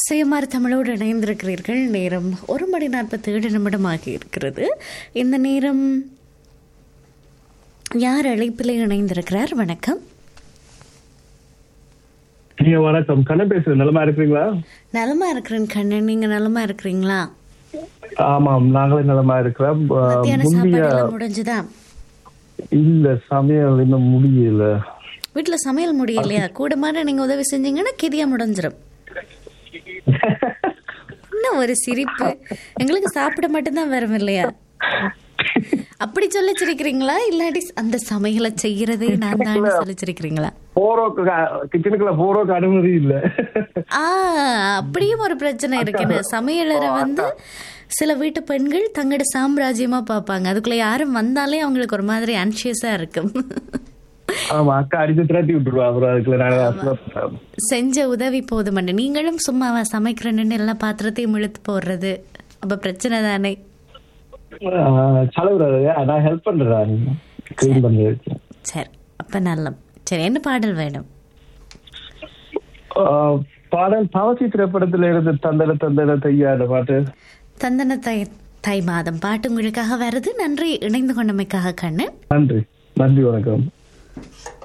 சுயமார் தமிழோடு இணைந்திருக்கிறீர்கள் நேரம் ஒரு மணி நாற்பத்தி ஏழு நிமிடமாகி இருக்கிறது இந்த நேரம் யார் அழைப்பில் இணைந்திருக்கிறார் வணக்கம் நீங்க வணக்கம் கண்ணன் பேசுறேன் நலமா இருக்கிறீங்களா நலமா இருக்கிறேன் கண்ணன் நீங்க நலமா இருக்கிறீங்களா ஆமாம் நாங்களும் நலமா இருக்கிறோம் அஹ், மத்தியான முந்தைய சாப்பாடு எல்லாம் முடிஞ்சுதா இல்ல சமையல் இன்னும் முடியல வீட்டுல சமையல் முடியலையா கூட மாதிரி நீங்க உதவி செஞ்சீங்கன்னா கிதியா முடிஞ்சிடும் என்ன ஒரு சிரிப்பு எங்களுக்கு சாப்பிட மட்டும்தான் வரும் இல்லையா அப்படி சொல்லி சிரிக்கிறீங்களா இல்லாட்டி அந்த சமையலை செய்யறதே நான் தான் சொல்லி சிரிக்கிறீங்களா போரோ கிச்சனுக்குள்ள போரோக்கு அனுமதி இல்ல ஆ அப்படியும் ஒரு பிரச்சனை இருக்குன்னு சமையலறை வந்து சில வீட்டு பெண்கள் தங்களோட சாம்ராஜ்யமா பார்ப்பாங்க அதுக்குள்ள யாரும் வந்தாலே அவங்களுக்கு ஒரு மாதிரி அன்ஷியஸா இருக்கும் ஆமா அக்கா அடிச்சு திரட்டி விட்டுருவா அப்புறம் அதுக்குள்ள நான் செஞ்ச உதவி போதுமண்டு நீங்களும் சும்மாவா சமைக்கிறேன்னு எல்லா பாத்திரத்தையும் இழுத்து போடுறது அப்ப பிரச்சனை தானே செலவு நான் ஹெல்ப் பண்றேன் கிளீன் பண்ணி சரி அப்ப நல்ல சரி என்ன பாடல் வேணும் அஹ், பாடல் தவசி திரைப்படத்துல இருந்து தந்தன தந்தன தையாட பாட்டு தந்தன தை தை மாதம் பாட்டு உங்களுக்காக வருது நன்றி இணைந்து கொண்டமைக்காக கண்ணு நன்றி நன்றி வணக்கம்